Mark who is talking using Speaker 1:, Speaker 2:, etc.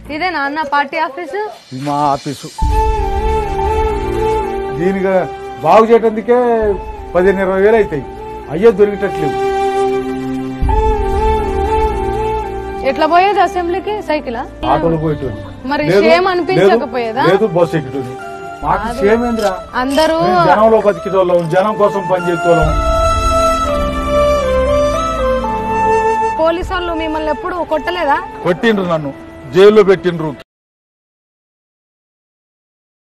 Speaker 1: ఇదే నాన్న party office
Speaker 2: ఇది మా ఆఫీసు దీనికి బాగు చేయడానికే పదిహేను ఇరవై వేలు అవుతాయి అయ్యే దొరికేటట్లేవు
Speaker 1: ఎట్లా పోయేది అసెంబ్లీకి సైకిలా
Speaker 2: ఆటోలు పోయేటోని
Speaker 1: మరి
Speaker 2: లేదు,
Speaker 1: సేమ్ అనిపించకపోయేదా
Speaker 2: లేదు బస్సు ఎక్కటోని మాకు సేమ్ ఏందిరా
Speaker 1: అందరూ
Speaker 2: మేము జనంలో బతికేటోళ్ళం జనం కోసం పనిచేసేటోళ్ళం
Speaker 1: పోలీసు వాళ్ళు మిమ్మల్ని ఎప్పుడు కొట్టలేదా
Speaker 2: కొట్టిండ్రు నన్ను జైల్లో పెట్టిండ్రు